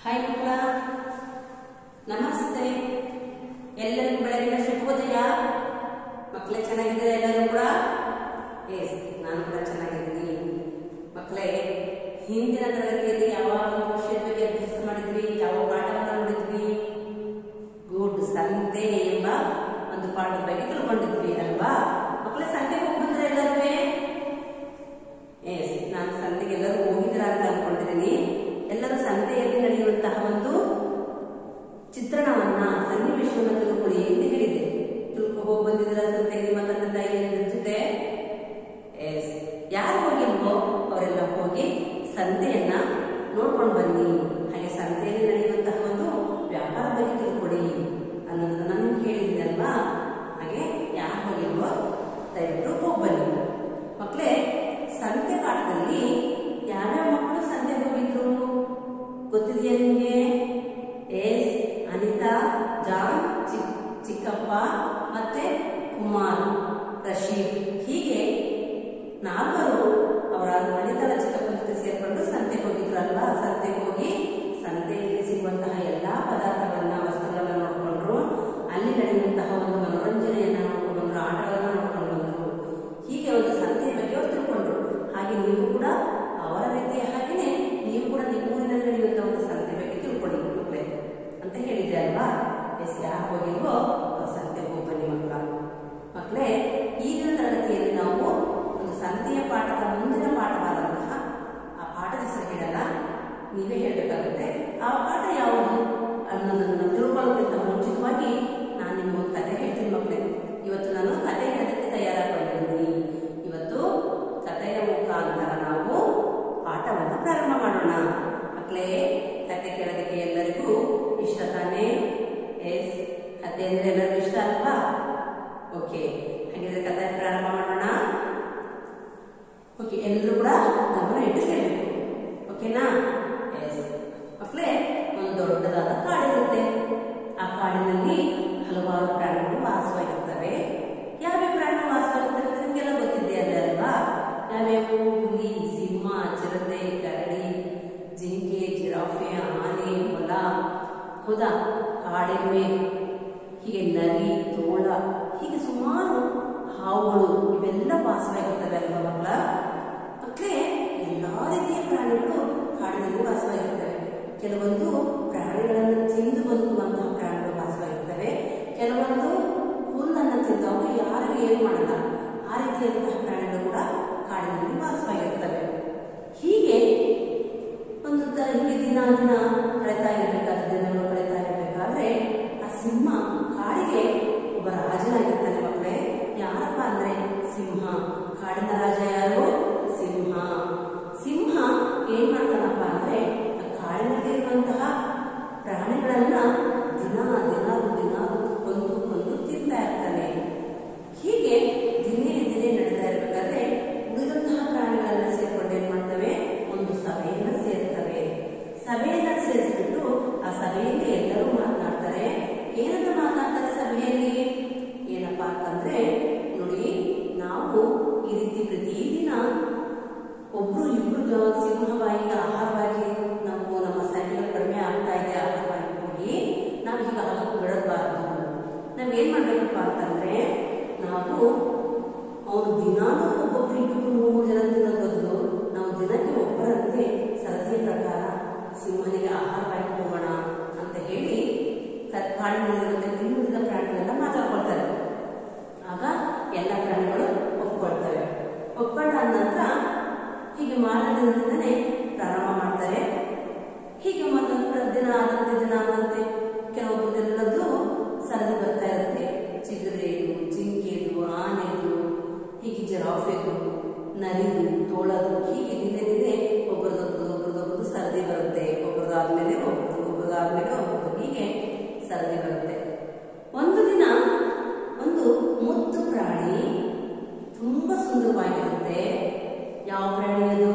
hi ಮಕ್ಕಳ ನಮಸ್ತೆ ಎಲ್ಲರಿಗೂ ಬೆಳಗಿನ ಶುಭೋದಯ ಮಕ್ಕಳೇ ಚೆನ್ನಾಗಿದ್ದಾರೆ ಎಲ್ಲರೂ ಕೂಡ ಎಸ್ ನಾನು ಕೂಡ ಚೆನ್ನಾಗಿದ್ದೀನಿ ಮಕ್ಕಳೇ ಹಿಂದಿನ ತರಗತಿಯಲ್ಲಿ ಯಾವ ಒಂದು ವಿಷಯದ ಬಗ್ಗೆ ಅಭ್ಯಾಸ ಮಾಡಿದ್ವಿ ಯಾವ ಪಾಠವನ್ನು ನೋಡಿದ್ವಿ ಗುಡ್ ಸಂತೆ ಎಂಬ ಒಂದು ಪಾಠದ ಬಗ್ಗೆ ತಿಳ್ಕೊಂಡಿದ್ವಿ ಅಲ್ವಾ ಮಕ್ಕಳೇ ಸಂತೆಗೆ ಹೋಗಿ ಬಂದ್ರೆ ಎಲ್ಲರೂ ಎಸ್ ನಾನು ಸಂತೆಗೆ ಎಲ್ಲರೂ ಹೋಗಿದ್ದೀರ ಅಂತ ಅನ್ಕೊಂಡಿದ್ದೀನಿ ಎಲ್ಲರೂ ಸಂತೆಯಲ್ಲಿ ನಡೆಯುವಂತಹ ಒಂದು ಚಿತ್ರಣವನ್ನ ಸನ್ನಿವೇಶವನ್ನ ತಿಳ್ಕೊಳ್ಳಿ ಅಂತ ಹೇಳಿದ್ದೆ ತಿಳ್ಕೊ ಹೋಗಿ ಬಂದಿದ್ದೀರ ಸಂತೆಗೆ ನಿಮ್ಮ ತಂದೆ ತಾಯಿ ಜೊತೆ ಎಸ್ ಯಾರು ಹೋಗಿಲ್ವೋ ಅವರೆಲ್ಲ ಹೋಗಿ ಸಂತೆಯನ್ನ ನೋಡ್ಕೊಂಡು ಬನ್ನಿ ಹಾಗೆ ಸಂತೆಯಲ್ಲಿ ನಡೆಯುವಂತಹ ಒಂದು ವ್ಯಾಪಾರ ಬಗ್ಗೆ ತಿಳ್ಕೊಡಿ ಅನ್ನೋದನ್ನ ನಾನು ಹೇಳಿದ್ದೀನಿ ಅಲ್ವಾ ಹಾಗೆ ಯಾರು ಹೋಗಿಲ್ವೋ ದಯವಿಟ್ಟು ಹೋಗಿ ಬನ್ನಿ ಮಕ್ಕಳೇ ಸಂತೆ ಪಾಠದಲ್ಲಿ ಯಾವ್ಯಾವ ಮಕ್ಕಳು ಸಂತೆ ಹೋಗಿದ್ರು ಗೊತ್ತಿದೆಯಾ ನಿಮಗೆ ಎಸ್ ಅನಿತಾ ಜಾನ್ ಚಿಕ್ ಚಿಕ್ಕಪ್ಪ ಮತ್ತೆ ಕುಮಾರ್ ರಶೀದ್ ಹೀಗೆ ನಾಲ್ವರು ಅವರ ಅನಿತಾಳ ಚಿಕ್ಕಪ್ಪನ ಜೊತೆ ಸೇರ್ಕೊಂಡು ಸಂತೆಗೆ ಹೋಗಿದ್ರು ಅಲ್ವಾ ಸಂತೆಗೆ ಹೋಗಿ ಸಂತೆಯಲ್ಲಿ ಸಿಗುವಂತಹ ಎಲ್ಲಾ ಪದಾರ್ಥಗಳನ್ನ ವಸ್ತುಗಳನ್ನ ನೋಡ್ಕೊಂಡ್ರು ಅಲ್ಲಿ ನಡೆಯುವಂತಹ ಒಂದು ಮನೋರಂಜನೆಯನ್ನ ನೋಡ್ಕೊಂಡು ಬಂದ್ರು ಆಟಗಳನ್ನ ನೋಡ್ಕೊಂಡು ಬಂದ್ರು ಹೀಗೆ ಒಂದು ಸಂತೆಯ ಬಗ್ಗೆ ಅವ್ರು ತಿಳ್ಕೊಂಡ್ರು ಹಾಗೆ ನೀವು ಕೂಡ ಅವರ ರೀತಿಯ ಹಾಗೆಯೇ ನೀವು ಕೂಡ ನಿಮ್ಮ ಊರಿನಲ್ಲಿ ನಡೆಯುವಂತಹ ಒಂದು ಸಂತೆ ಬಗ್ಗೆ ತಿಳ್ಕೊಳ್ಳಿ ಮಕ್ಕಳೇ ಅಂತ ಹೇಳಿದ್ದೆ ಅಲ್ವಾ ಎಸ್ ಯಾರು ಹೋಗಿಲ್ವೋ ಅವ್ರು ಸಂತೆಗೆ ಹೋಗಿ ಬನ್ನಿ ಮಕ್ಕಳ ಮಕ್ಕಳೇ ಈಗಿನ ತರಗತಿಯಲ್ಲಿ ನಾವು ಒಂದು ಸಂತೆಯ ಪಾಠದ ಮುಂದಿನ ಪಾಠವಾದಂತಹ ಆ ಪಾಠದ ಹೆಸರು ಹೇಳಲ್ಲ ನೀವೇ ಹೇಳಬೇಕಾಗುತ್ತೆ ಆ ಪಾಠ ಯಾವುದು ಅನ್ನೋದನ್ನು ನಾವು ತಿಳ್ಕೊಳ್ಳೋದಕ್ಕಿಂತ ಮುಂಚಿತವಾಗಿ ನಾನು ನಿಮ್ಗೆ ಒಂದು ಕತೆ ಹೇಳ್ತೀನಿ ಮಕ್ಕಳೇ ಇವತ್ತು ನಾನು ಕತೆ ಹೇಳೋದಕ್ಕೆ ತಯಾರಾಗಿದ್ದೀನಿ ಇವತ್ತು ಕಥೆಯ ಮುಖಾಂತರ ನಾವು ಪಾಠವನ್ನು ಪ್ರಾರಂಭ ಮಾಡೋಣ ಮಕ್ಕಳೇ ಕತೆ ಕೇಳೋದಕ್ಕೆ ಎಲ್ಲರಿಗೂ ಇಷ್ಟ ತಾನೇ ಎಸ್ ಕತೆ ಅಂದ್ರೆ ಎಲ್ಲರಿಗೂ ಇಷ್ಟ ಅಲ್ವಾ ಓಕೆ ಹಾಗಿದ್ರೆ ಕತೆ ಪ್ರಾರಂಭ ಮಾಡೋಣ ಓಕೆ ಎಲ್ಲರೂ ಕೂಡ ಗಮನ ಇಟ್ಟು ಕೇಳಬೇಕು ಓಕೆನಾ ಎಸ್ ಮಕ್ಕಳೇ ಒಂದು ದೊಡ್ಡದಾದ ಕಾಡಿರುತ್ತೆ ಆ ಕಾಡಿನಲ್ಲಿ ಹಲವಾರು ಪ್ರಾಣಿಗಳು ವಾಸವಾಗಿರ್ತವೆ ಯಾವ್ಯಾವ ಪ್ರಾಣಿಗಳು ವಾಸವಾಗಿರ್ತವೆ ಅಂತ ನಿಮಗೆಲ್ಲ ಗೊತ್ತಿದೆ ಅಲ್ಲ ಅಲ್ವಾ ಯಾವ್ಯಾವು ಹುಲಿ ಸಿಂಹ ಚಿರತೆ ಕರಡಿ ಜಿಂಕೆ ಜಿರಾಫೆ ಆನೆ ಮೊಲ ಹೌದಾ ಕಾಡೆಮ್ಮೆ ಹೀಗೆ ನರಿ ತೋಳ ಹೀಗೆ ಸುಮಾರು ಹಾವುಗಳು ಇವೆಲ್ಲ ವಾಸವಾಗಿರ್ತವೆ ಅಲ್ವಾ ಮಕ್ಕಳ ಮಕ್ಕಳೇ ಎಲ್ಲಾ ರೀತಿಯ ಪ್ರಾಣಿಗಳು ಕಾಡಿನಲ್ಲಿ ವಾಸವಾಗಿರ್ತವೆ ಕೆಲವೊಂದು ಪ್ರಾಣಿಗಳನ್ನು ತಿಂದು ಬದುಕುವಂತಹ ಪ್ರಾಣಿಗಳು ವಾಸವಾಗಿರ್ತವೆ ಕೆಲವೊಂದು ಹುಲ್ಲನ್ನು ತಿಂದು ಅವು ಯಾರಿಗೂ ಏನು ಮಾಡಲ್ಲ ಆ ರೀತಿಯಾದಂತಹ ಪ್ರಾಣಿಗಳು ಕೂಡ ಕಾಡಿನಲ್ಲಿ ವಾಸವಾಗಿರ್ತವೆ ಹೀಗೆ ಒಂದು ತ- ಹೀಗೆ ದಿನ ದಿನ ಕಳೀತಾ ಇರಬೇಕಾದ್ರೆ ದಿನಗಳು ಕಳೀತಾ ಇರಬೇಕಾದ್ರೆ ಆ ಸಿಂಹ ಕಾಡಿಗೆ ಒಬ್ಬ ರಾಜನಾಗಿರ್ತಾನೆ ಮಕ್ಕಳೇ ಯಾರಪ್ಪ ಅಂದ್ರೆ ಸಿಂಹ ಕಾಡಿನ ರಾಜ ಯಾರು ಸಿಂಹ ಸಿಂಹ ಏನ್ ಮಾಡ್ತಾನಪ್ಪ ಅಂದ್ರೆ ಆ ಕಾಡಿನಲ್ಲಿ ಇರುವಂತಹ ಪ್ರಾಣಿಗಳನ್ನ ದಿನ ದಿನ ದಿನ ಕೊಂದು ಕೊಂದು ತಿಂತಾ ಇರ್ತಾನೆ ಹೀಗೆ ದಿನೇ ದಿನೇ ನಡೀತಾ ಇರಬೇಕಾದ್ರೆ ಉಳಿದಂತಹ ಪ್ರಾಣಿಗಳೆಲ್ಲ ಸೇರ್ಕೊಂಡು ಏನ್ ಮಾಡ್ತವೆ ಒಂದು ಸಭೆಯನ್ನ ಸೇರ್ತವೆ ಸಭೆಯನ್ನ ಸೇರಿಸ್ಬಿಟ್ಟು ಆ ಸಭೆಯಲ್ಲಿ ಎಲ್ಲರೂ ಮಾತನಾಡ್ತಾರೆ ಏನಂತ ಮಾತನಾಡ್ತಾರೆ ಸಭೆಯಲ್ಲಿ ಏನಪ್ಪಾ ಅಂತಂದ್ರೆ ನೋಡಿ ನಾವು ಈ ರೀತಿ ಪ್ರತಿದಿನ ಒಬ್ರು ಇಬ್ರು ಜ- ಸಿಂಹವಾಗಿ ಆಹಾರವಾಗಿ ನಾವು ನಮ್ಮ ಸೈನ್ಯಗಳು ಕಡಿಮೆ ಆಗ್ತಾ ಇದೆ ಆಹಾರವಾಗಿ ಹೋಗಿ ನಾವು ಈಗ ಆಹಾರ ಬಿಡಬಾರ್ದು ನಾವ್ ಏನ್ ಮಾಡ್ಬೇಕಪ್ಪ ಅಂತಂದ್ರೆ ನಾವು ಅವ್ರು ದಿನಾನು ಒಬ್ಬೊಬ್ರು ಇಬ್ಬರು ಮೂರು ಜನ ತಿನ್ನೋದ್ ಬದಲು ನಾವು ದಿನಕ್ಕೆ ಒಬ್ಬರಂತೆ ಸರದಿಯ ಪ್ರಕಾರ ಸಿಂಹನಿಗೆ ಆಹಾರವಾಗಿ ಹೋಗೋಣ ಅಂತ ಹೇಳಿ ಕ- ಕಾಡಿನಲ್ಲಿರುವಂತೆ ಇನ್ನುಳಿದ ಪ್ರಾಣಿಗಳೆಲ್ಲ ಮಾತಾಡ್ಕೊಳ್ತಾರೆ ಆಗ ಎಲ್ಲ ಪ್ರಾಣಿಗಳು ಒಪ್ಕೊಳ್ತವೆ ಒಪ್ಕೊಂಡಾದ ನಂತರ ಹೀಗೆ ಮಾರನೇ ದಿನದಿಂದನೇ ಪ್ರಾರಂಭ ಮಾಡ್ತಾರೆ ಹೀಗೆ ಒಂದೊಂದು ದಿನ ಆದಂತೆ ದಿನ ಆದಂತೆ ಕೆಲವೊಬ್ಬರದೆಲ್ಲದು ಸರದಿ ಬರ್ತಾ ಇರುತ್ತೆ ಚಿಗುರೆದು ಜಿಂಕೆದು ಆನೆದು ಹೀಗೆ ಜಿರಾಫೆದು ನರಿದು ತೋಳದು ಹೀಗೆ ದಿನೇ ದಿನೇ ಒಬ್ಬರದೊಬ್ಬರದು ಒಬ್ಬರದೊಬ್ಬರದು ಸರದಿ ಬರುತ್ತೆ ಒಬ್ಬರದಾದ್ಮೇಲೆ ಒಬ್ಬರದು ಒಬ್ಬರದಾದ್ಮೇಲೆ ಒಬ್ಬರದು ಹೀಗೆ ಸರದಿ ಬರುತ್ತೆ ಒಂದು ದಿನ ಒಂದು ಮುದ್ದು ಪ್ರಾಣಿ ತುಂಬಾ ಸುಂದರವಾಗಿರುತ್ತೆ ಯಾವ ಪ್ರಾಣಿ ಅದು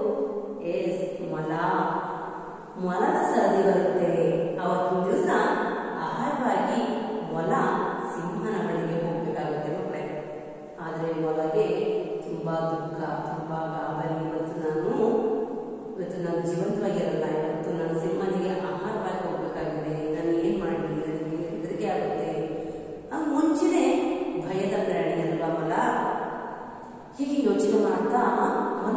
ಎಸ್ ಮೊಲ ಮೊಲದ ಸರದಿ ಬರುತ್ತೆ ಅವತ್ತಿನ ದಿವಸ ಆಹಾರವಾಗಿ ಮೊಲ ಸಿಂಹನ ಬಳಿಗೆ ಹೋಗ್ಬೇಕಾಗುತ್ತೆ ಮಕ್ಕಳೇ ಆದ್ರೆ ಮೊಲಗೆ ತುಂಬಾ ದುಃಖ ತುಂಬಾ ಗಾಬರಿ ಇವತ್ತು ನಾನು ಇವತ್ತು ನಾನು ಜೀವಂತವಾಗಿರಲ್ಲ ಇವತ್ತು ನನ್ನ ಸಿಂಹನಿಗೆ ಆಹಾರವಾಗಿ ಹೋಗ್ಬೇಕಾಗಿದೆ ನಾನು ಏನು ಮಾಡಲಿ ನನಗೆ ಹೆದರಿಕೆ ಆಗುತ್ತೆ ಆ ಮುಂಚೆನೆ ಭಯದ ಪ್ರಾಣಿ ಅಲ್ವಾ ಮೊಲ ಹೀಗೆ ಯೋಚನೆ ಮಾಡ್ತಾ ಮೊಲ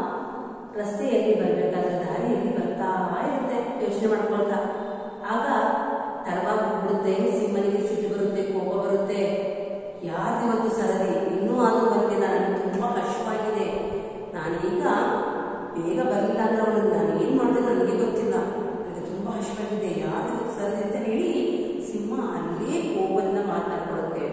ರಸ್ತೆಯಲ್ಲಿ ಬರಬೇಕಾದ್ರೆ ದಾರಿಯಲ್ಲಿ ಬರ್ತಾ ಇರುತ್ತೆ ಯೋಚನೆ ಮಾಡ್ಕೊಳ್ತಾ ಆಗ ತಡವಾಗಿ ಬಿಡುತ್ತೆ ಸಿಂಹನಿಗೆ ಸಿಟ್ಟು ಬರುತ್ತೆ ಕೋಪ ಬರುತ್ತೆ ಯಾರಿವತ್ತು ಸರದಿ ಇನ್ನೂ ಆದರೂ ಬಂದಿಲ್ಲ ನನಗೆ ತುಂಬಾ ಕಷ್ಟವಾಗಿದೆ ನಾನೀಗ ಬೇಗ ಬರಲಿಲ್ಲ ಅಂದ್ರೆ ಅವಳು ನಾನು ಏನು ಮಾಡಿದೆ ನನಗೆ ಗೊತ್ತಿಲ್ಲ ನನಗೆ ತುಂಬಾ ಕಷ್ಟವಾಗಿದೆ ಯಾರು ಸರದಿ ಅಂತ ಹೇಳಿ ಸಿಂಹ ಅಲ್ಲೇ ಕೋಪದಿಂದ ಮಾತನಾಡ್ಕೊಳುತ್ತೆ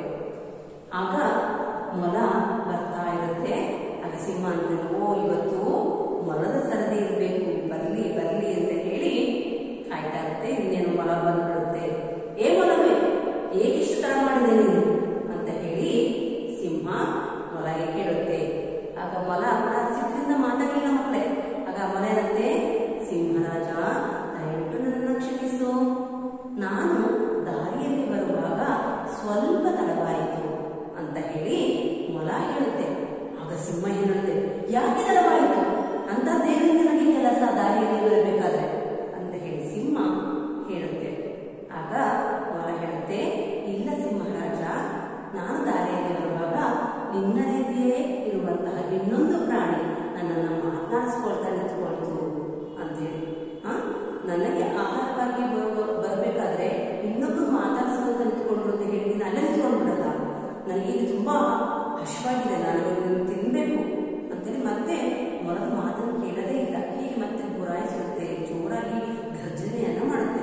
ಆಗ ಮೊಲ ಬರ್ತಾ ಇರುತ್ತೆ ಆಗ ಸಿಂಹ ಅಂದ್ರೆ ಓ ಇವತ್ತು ಮೊಲದ ಸರದಿ ಇರಬೇಕು ಬರಲಿ ಬರಲಿ ಅಂತ ಹೇಳಿ ಕಾಯ್ತಾ ಇರುತ್ತೆ ಇನ್ನೇನು ಮೊಲ ಬಂದ್ಬಿಡುತ್ತೆ ಏ ಮೊಲವೇ ಏಕಿಷ್ಟು ತಡ ಮಾಡಿದೆ ನೀನು ಅಂತ ಹೇಳಿ ಸಿಂಹ ಮೊಲಗೆ ಕೇಳುತ್ತೆ ಆಗ ಮೊಲ ಕೂಡ ಸಿಟ್ಟಿನಿಂದ ಮಾತಾಡಲಿಲ್ಲ ಮಕ್ಕಳೇ ಆಗ ಮೊಲ ಇರುತ್ತೆ ಸಿಂಹರಾಜ ದಯವಿಟ್ಟು ನನ್ನನ್ನು ಕ್ಷಮಿಸು ನಾನು ದಾರಿಯಲ್ಲಿ ಬರುವಾಗ ಸ್ವಲ್ಪ ತಡವಾಯಿತು ಅಂತ ಹೇಳಿ ಮೊಲ ಹೇಳುತ್ತೆ ಆಗ ಸಿಂಹ ಹೇಳುತ್ತೆ ಯಾಕೆ ತಡವಾಯಿತು ಅಂತದ್ದೇನು ನನಗೆ ಕೆಲಸ ದಾರಿಯಲ್ಲಿ ಬರಬೇಕಾದ್ರೆ ಅಂತ ಹೇಳಿ ಸಿಂಹ ಹೇಳುತ್ತೆ ಆಗ ಮೊಲ ಹೇಳುತ್ತೆ ಇಲ್ಲ ಸಿಂಹರಾಜ ನಾನು ದಾರಿಯಲ್ಲಿ ಬರುವಾಗ ನಿನ್ನ ರೀತಿಯೇ ಇರುವಂತಹ ಇನ್ನೊಂದು ಪ್ರಾಣಿ ನನ್ನನ್ನು ಮಾತನಾಡಿಸ್ಕೊಳ್ತಾ ನಿಂತ್ಕೊಳ್ತು ಅಂತೇಳಿ ಆ ನನಗೆ ಆಹಾರವಾಗಿ ಬರಬೇಕಾದ್ರೆ ಇನ್ನೊಬ್ರು ಮಾತಾಡಿಸ್ಕೊಂತ ನಿಂತ್ಕೊಂಡ್ರು ಅಂತ ಹೇಳಿ ನೀನು ಅಲ್ಲೇ ನಿಂತ್ಕೊಂಡ್ಬಿಡಲ್ಲ ನನಗೆ ಇದು ತುಂಬಾ ಹಶ್ವಾಗಿದೆ ನಾನು ಇದನ್ನು ತಿನ್ಬೇಕು ಅಂತೇಳಿ ಮತ್ತೆ ಮೊಲದ ಮಾತನ್ನು ಕೇಳದೇ ಇಲ್ಲ ಹೀಗೆ ಮತ್ತೆ ಗುರಾಯಿಸುತ್ತೆ ಜೋರಾಗಿ ಗರ್ಜನೆಯನ್ನ ಮಾಡುತ್ತೆ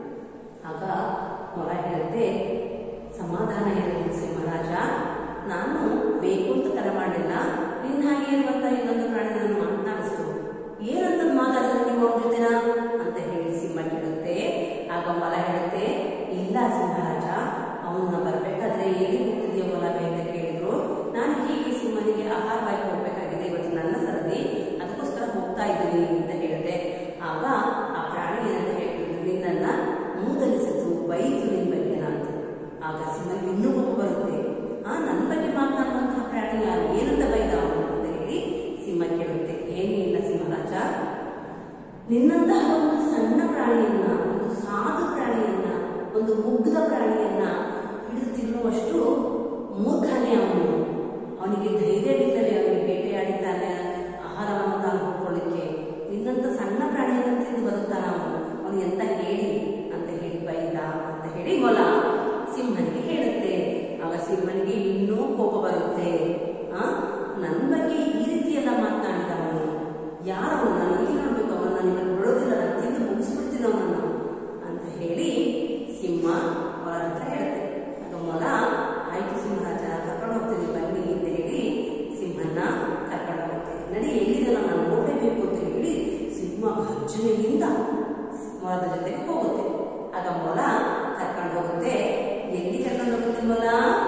ಆಗ ಮೊಲ ಹೇಳುತ್ತೆ ಸಮಾಧಾನ ಹೇಳುತ್ತೆ ಸಿಂಹರಾಜ ನಾನು ಬೇಕು ಅಂತ ತಡ ಮಾಡಿಲ್ಲ ನಿನ್ನ ಹಾಗೆ ಇರುವಂತ ಇನ್ನೊಂದು ಪ್ರಾಣಿ ನಾನು ಮಾತನಾಡಿಸ್ತು ಏನಂತ ಮಾತಾಡಿದ್ರೆ ನೀವು ಅವ್ರ ಜೊತೆನ ಅಂತ ಹೇಳಿ ಸಿಂಹ ಕೇಳುತ್ತೆ ಆಗ ಮೊಲ ಹೇಳುತ್ತೆ ಇಲ್ಲ ಸಿಂಹರಾಜ ಅವನ್ನ ಬರ್ಬೇಕಾದ್ರೆ ಎಲ್ಲಿ ಹೋಗ್ತಿದ್ಯೋ ಮೊಲವೇ ಅಂತ ಕೇಳಿದ್ರು ನಾನು ಹೀಗೆ ಸಿಂಹನಿಗೆ ಆಹಾರವಾಗಿ ಹೋಗ್ಬೇಕಾಗಿದೆ ಇವತ್ತು ನನ್ನ ಸರದಿ ಅದಕ್ಕೋಸ್ಕರ ಹೋಗ್ತಾ ಇದ್ದೀನಿ ಅಂತ ಹೇಳಿದೆ ಆಗ ಆ ಪ್ರಾಣಿ ಏನಂತ ಹೇಳ್ತಿದ್ರು ನಿನ್ನನ್ನ ಮೂದಲಿಸಿತು ಬೈತು ನಿನ್ನ ಬಗ್ಗೆ ಅಂತ ಆಗ ಸಿಂಹನಿಗೆ ಇನ್ನೂ ಕೋಪ ಬರುತ್ತೆ ಆ ನನ್ನ ಬಗ್ಗೆ ಮಾತನಾಡುವಂತಹ ಪ್ರಾಣಿ ಯಾರು ಏನಂತ ಬೈದ ಅವನು ಅಂತ ಹೇಳಿ ಸಿಂಹ ಕೇಳುತ್ತೆ ಏನಿಲ್ಲ ಸಿಂಹರಾಜ ನಿನ್ನಂತಹ ಒಂದು ಸಣ್ಣ ಪ್ರಾಣಿಯನ್ನ ಒಂದು ಸಾಧು ಪ್ರಾಣಿಯನ್ನ ಒಂದು ಮುಗ್ಧ ಪ್ರಾಣಿಯನ್ನ ಹಿಡಿದು ತಿನ್ನುವಷ್ಟು ಮೂರ್ಖನೇ ಅವನು ಅವನಿಗೆ ಧೈರ್ಯವಿಲ್ಲದೆ ಅವನಿಗೆ ಬೇಟೆಯಾಡಿದ್ದಾನೆ ಆಹಾರವನ್ನು ತಾನು ಹೊಡ್ಕೊಳ್ಳಿಕ್ಕೆ ನಿನ್ನಂತ ಸಣ್ಣ ಪ್ರಾಣಿಯನ್ನ ತಿಂದು ಬರುತ್ತಾನ ಅವನು ಅವನು ಎಂತ ಹೇಳಿ ಅಂತ ಹೇಳಿ ಬೈದ ಅಂತ ಹೇಳಿ ಮೊಲ ಸಿಂಹನಿಗೆ ಹೇಳುತ್ತೆ ಆಗ ಸಿಂಹನಿಗೆ ಇನ್ನೂ ಕೋಪ ಬರುತ್ತೆ ಆ ನನ್ನ ಬಗ್ಗೆ ಈ ರೀತಿ ಎಲ್ಲ ಮಾತನಾಡಿದವನು ಯಾರವನು ನಾನು ಇಲ್ಲಿ ನೋಡ್ಬೇಕು ಅವನು ನನಗೆ ಬಿಡೋದಿಲ್ಲ ನಾನು ತಿಂದು ಮುಗಿಸ್ಬಿಡ್ತೀನಿ ಅವನನ್ನು ಅಂತ ಹೇಳಿ ಸಿಂಹ ಮೊಲ ಹತ್ರ ಹೇಳುತ್ತೆ ಆಗ ಮೊಲ ಆಯ್ತು ಸಿಂಹರಾಜ ಕರ್ಕೊಂಡು ಹೋಗ್ತೀನಿ ಬನ್ನಿ ಅಂತ ಹೇಳಿ ಸಿಂಹನ ಕರ್ಕೊಂಡು ಹೋಗುತ್ತೆ ನಡಿ ಎಲ್ಲಿದೆಲ್ಲ ನಾನು ನೋಡಲೇಬೇಕು ಅಂತ ಹೇಳಿ ಸಿಂಹ ಗರ್ಜನೆಯಿಂದ ಮೊಲದ ಜೊತೆಗೆ ಹೋಗುತ್ತೆ ಆಗ ಮೊಲ ಕರ್ಕೊಂಡು ಹೋಗುತ್ತೆ ಎಲ್ಲಿ ಕರ್ಕೊಂಡು ಹೋಗುತ್ತೆ ಮೊಲ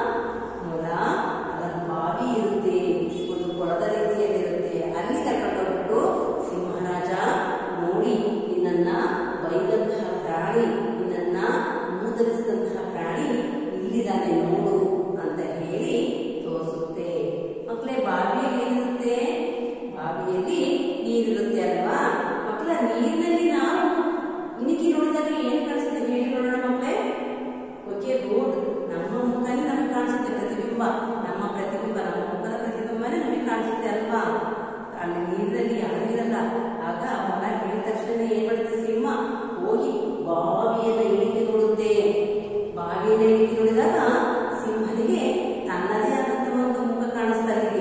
ಮೊಲ ಅದರ ಬಾವಿ ಇರುತ್ತೆ ಒಂದು ಕೊಳದ ರೀತಿಯಲ್ಲಿರುತ್ತೆ ಅಲ್ಲಿ ಕರ್ಕೊಂಡು ಹೋಗ್ಬಿಟ್ಟು ಸಿಂಹರಾಜ ನೋಡಿ ನಿನ್ನನ್ನ ಬೈದಂತಹ ಪ್ರಾಣಿ ನಿನ್ನನ್ನ ಮೂದಲಿಸಿದಂತಹ ಪ್ರಾಣಿ ಇಲ್ಲಿದ್ದಾನೆ ನೋಡು ಅಂತ ಹೇಳಿ ತೋರಿಸುತ್ತೆ ಮಕ್ಕಳೇ ಬಾವಿಯಲ್ಲಿ ಏನಿರುತ್ತೆ ಬಾವಿಯಲ್ಲಿ ನೀರಿರುತ್ತೆ ಅಲ್ವಾ ಮಕ್ಕಳ ನೀರಿನಲ್ಲಿ ನಾವು ಇಣಿಕಿ ನೋಡಿದಾಗ ಏನ್ ಕಾಣಿಸುತ್ತೆ ಹೇಳಿ ನೋಡೋಣ ಮಕ್ಕಳೇ ಓಕೆ ರೋಡ್ ನಮ್ಮ ಮುಖನೇ ನಮಗೆ ಕಾಣಿಸುತ್ತೆ ಪ್ರತಿಬಿಂಬ ನಮ್ಮ ಪ್ರತಿಬಿಂಬ ನಮ್ಮ ಮುಖದ ಪ್ರತಿಬಿಂಬನೇ ನಮಗೆ ಕಾಣಿಸುತ್ತೆ ಅಲ್ವಾ ಅಲ್ಲಿ ನೀರಿನಲ್ಲಿ ಯಾರು ಇರಲ್ಲ ಆಗ ಮೊಲ ಹೇಳಿದ ತಕ್ಷಣ ಏನ್ ಮಾಡುತ್ತೆ ಸಿಂಹ ಹೋಗಿ ಬಾವಿಯನ್ನ ಇಳಿಕೆ ನೋಡುತ್ತೆ ಬಾವಿಯನ್ನ ಇಳಿಕೆ ನೋಡಿದಾಗ ಸಿಂಹನಿಗೆ ತನ್ನದೇ ಆದಂತ ಒಂದು ಮುಖ ಕಾಣಿಸ್ತಾ ಇದೆ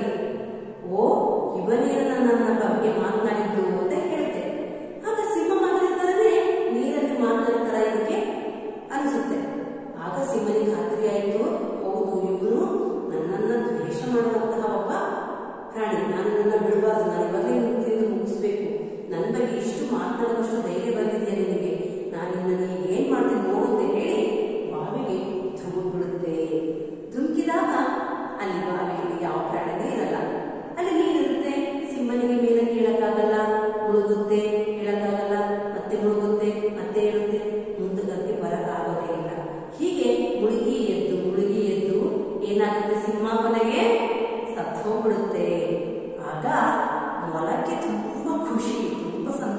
ಓ ಇವನೇನ ನನ್ನ ಬಗ್ಗೆ ಮಾತನಾಡಿದ್ದು ಅಂತ ಹೇಳುತ್ತೆ ಆಗ ಸಿಂಹ ಮಾತಾಡ್ತಾರೆ ನೀರಲ್ಲಿ ಮಾತನಾಡ್ತಾರ ಇದಕ್ಕೆ ಅನಿಸುತ್ತೆ ಆಗ ಸಿಂಹನಿಗೆ ಖಾತ್ರಿ ಆಯಿತು ಹೌದು ಇವನು ನನ್ನನ್ನ ದ್ವೇಷ ಮಾಡುವಂತಹ ಒಬ್ಬ ಪ್ರಾಣಿ ನಾನು ನನ್ನ ಬಿಡಬಾರ್ದು ನಾನು ಇವಾಗಲೇ ತಿಂದು ಮುಗಿಸ್ಬೇಕು ನನ್ನ ಬಗ್ಗೆ ಇಷ್ಟು ಮಾತನಾಡುವಷ್ಟು ಧೈರ್ಯ ಬಂದಿದೆಯಾ ನಿನಗೆ ನಾನು ನಿನ್ನನ್ನು ಏನ್ ಮಾಡ್ತೀನಿ ನೋಡು ಅಂತ ಹೇಳಿ ಬಾವಿಗೆ ಧುಮುಕ್ಬಿಡುತ್ತೆ ಧುಮುಕಿದಾಗ ಅಲ್ಲಿ ಬಾವಿಯಲ್ಲಿ ಯಾವ ಪ್ರಾಣಿನೇ ಇರಲ್ಲ ಅಲ್ಲಿ ನೀರಿರುತ್ತೆ ಸಿಂಹನಿಗೆ ಮೇಲೆ ಕೇಳಕ್ಕಾಗಲ್ಲ ಮುಳುಗುತ್ತೆ ಹೇಳಕ್ಕಾಗಲ್ಲ ಮತ್ತೆ ಮುಳುಗುತ್ತೆ ಮತ್ತೆ ಹೇಳುತ್ತೆ ಮುಂದಕ್ಕೆ ಬರಕ್ಕಾಗೋದೇ ಇಲ್ಲ ಹೀಗೆ ಮುಳುಗಿ ಎದ್ದು ಮುಳುಗಿ ಎದ್ದು ಏನಾಗುತ್ತೆ ಸಿಂಹ ಕೊನೆಗೆ ಸತ್ತು ಹೋಗ್ಬಿಡುತ್ತೆ ಆಗ ಮೊಲಕ್ಕೆ ತುಂಬಾ ಖುಷಿ ತುಂಬಾ ಸಂತೋಷ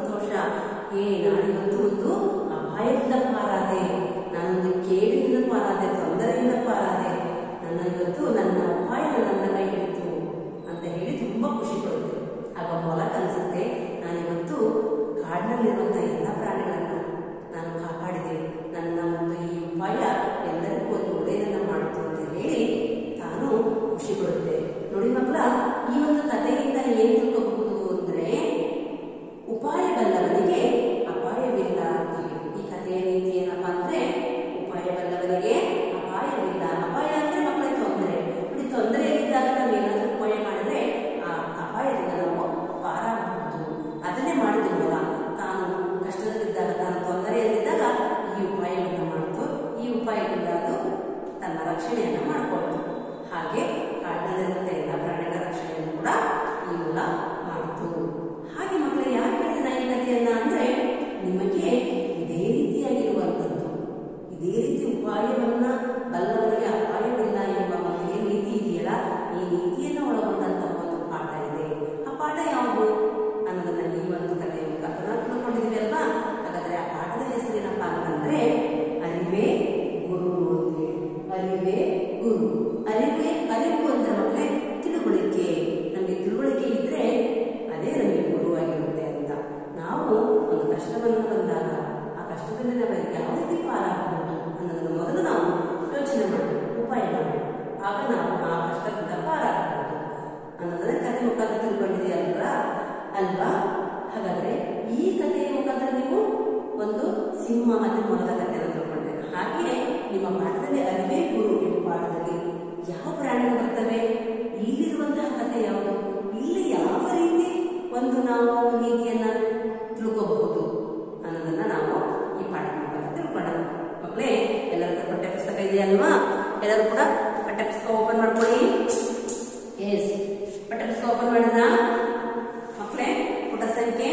ಎಸ್ ಪಠ್ಯ ಪುಸ್ತಕ ಓಪನ್ ಮಾಡೋಣ ಮಕ್ಕಳೇ ಪುಟ ಸಂಖ್ಯೆ